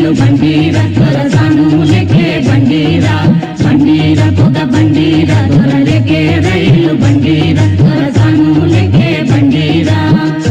రైలు బండీరా దొరసానులకే బండీరా బండీరా పొగ బండీరా దొరలకే రైలు బండీరా దొరసానులకే బండీరా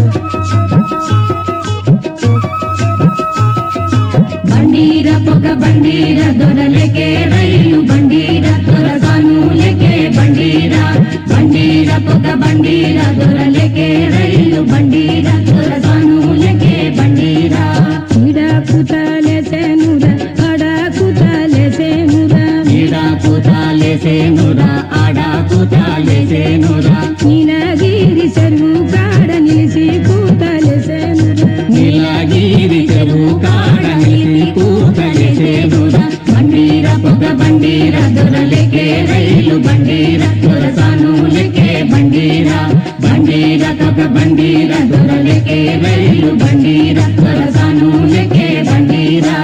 బండీర పొగ బండీర దొరలకే రైలు బండీర దొరసానులకే బండీర బండీర పొగ బండీర దొరలకే రైలు బండీర దొరసానులకే బండీర ఇడాకుతాలేసేనురా అడాకుతాలేసేనురా ఈడా కూతాలేసేనురా ఆడా కూతాలేసేనురా నీలగిరి చెరువు కాడ నిలిసి కూతాలేసేనురా నీలగిరి చెరువు కాడ నిలిసి కూతలేసేనురా బండీర పొగ బండీర దొరలకే రైలు బండీర దొరసానులకే బండీర బండీర పొగ బండీర దొరలకే రైలు బండీర దొరసానులకే బండీరా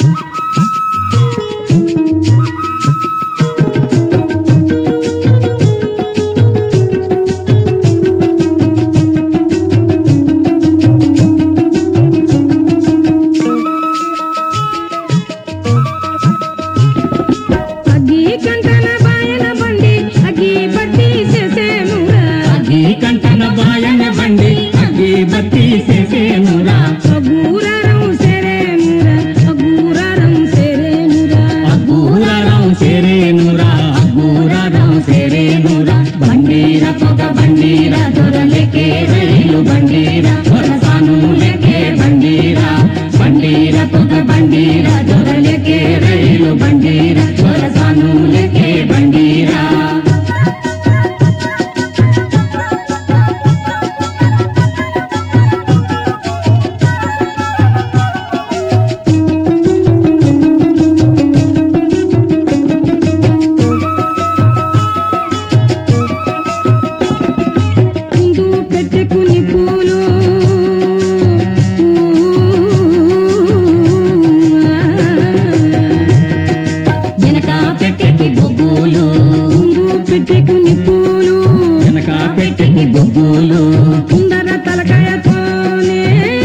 అగ్గి కంటన బాయన బండి అగ్గి పట్టి చేసేనురా అగ్గి కంటన బాయన బండి అగ్గి బట్టి చేసేనురా అగూరారం సేరేనురా అగూరారం సేరేనురా అగూరరం సేరేనురా అగూరరం సేరేనురా బండీర పొగ బండీర దొరలకే రైలు బండీర దొరసానులకే బండీర బండీర పొగ బండీర దొరలకే రైలు బండీర దొరసానులకే బండీరా ముందు పెట్టుకుని పూలు వెనక పెట్టెకి బొగ్గులు ముందు పెట్టుకుని పూలు వెనక పెట్టెకి బొగ్గులు ముందర తలకాయతోనే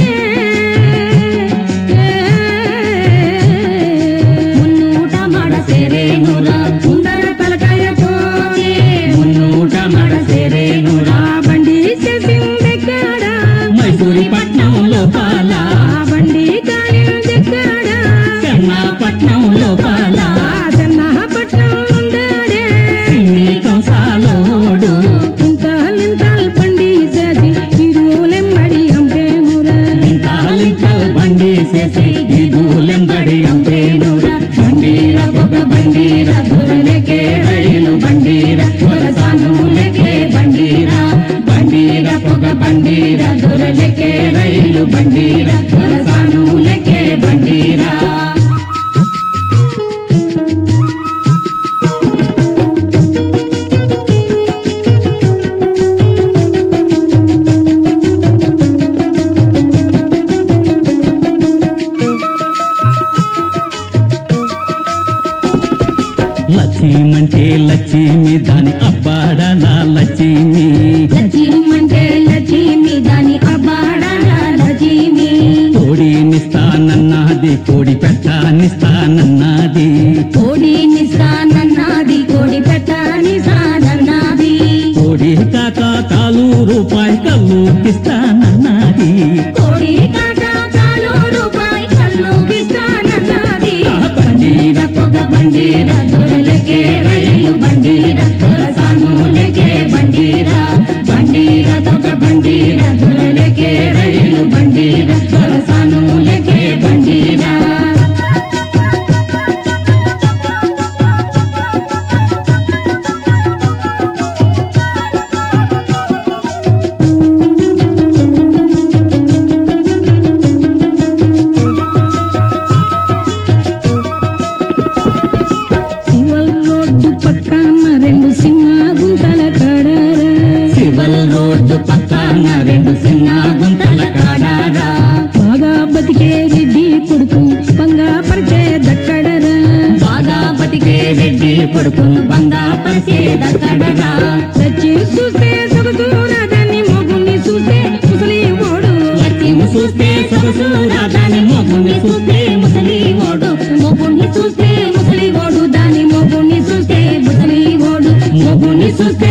మున్నూట మడ సేరేనురా ముందర తలకాయతోనే మున్నూట మడ సేరేనురా ఆ బండి చేసిందెక్కడ మైసూరి పట్నం లోపాల ఆ బండి కాలిందెక్కడ చెన్నాపట్నం లోపాల ఆ చెన్నపట్నం ఉందడే సిన్ని కంసాలోడు ఇంతాలింతాల్ బండి చేసి ఇరులెంబడి అంపేమురా లింతాలింతల్ బండి చేసి ఈ దూలెంబడి అంపేనురా బండీర ఒక బండీర దొరలకే రైలు బండీర దొరసానులకే బండీర బండీర పొగ బండీర దొరలకే రైలు బండీర దొరసానులకే బండీరా లక్ష్మీమంటే లక్ష్మి దాని అబ్బాడ నా లక్ష్మి లక్ష్మంటే లక్ష్మి దాని అబాడన లక్ష్మి కోడినిస్తానన్నది కోడి పెట్టానిస్తానన్నది కోడి నిస్తానన్నది కోడి పెట్టని సానన్నది కోడి కాక కాలు రూపాయి కల్లుకిస్తానన్నది కోడి కాక కాలు రూపాయి కల్లు కిస్తానన్నది బండీర పొగ బండీర దొరలకే రైలు బండీర దొరసానులకే బండీర బండీర తొగ బండీర దొరలకే రైలు బండీర దొరసానులకే బండీరా శివల్ రోడ్డు పక్కన రెండు సింహ గుంతల కడరా సివల్ రోడ్డు పక్కన రెండు చిన్న గుంతల కాడారా బాగా బతికే రెడ్డి కొడుకు బంగా పరిచే దక్కడరా బాగా బతికే రెడ్డి కొడుకును బందా పరిచే దక్కడరా సచ్చి చూస్తే సొగసూరదని మొగుని చూస్తే ముసలి ఓడు లక్ష్మి చూస్తే సొగసు రాధాని మొగుని చూస్తే ముసలి చూస్తే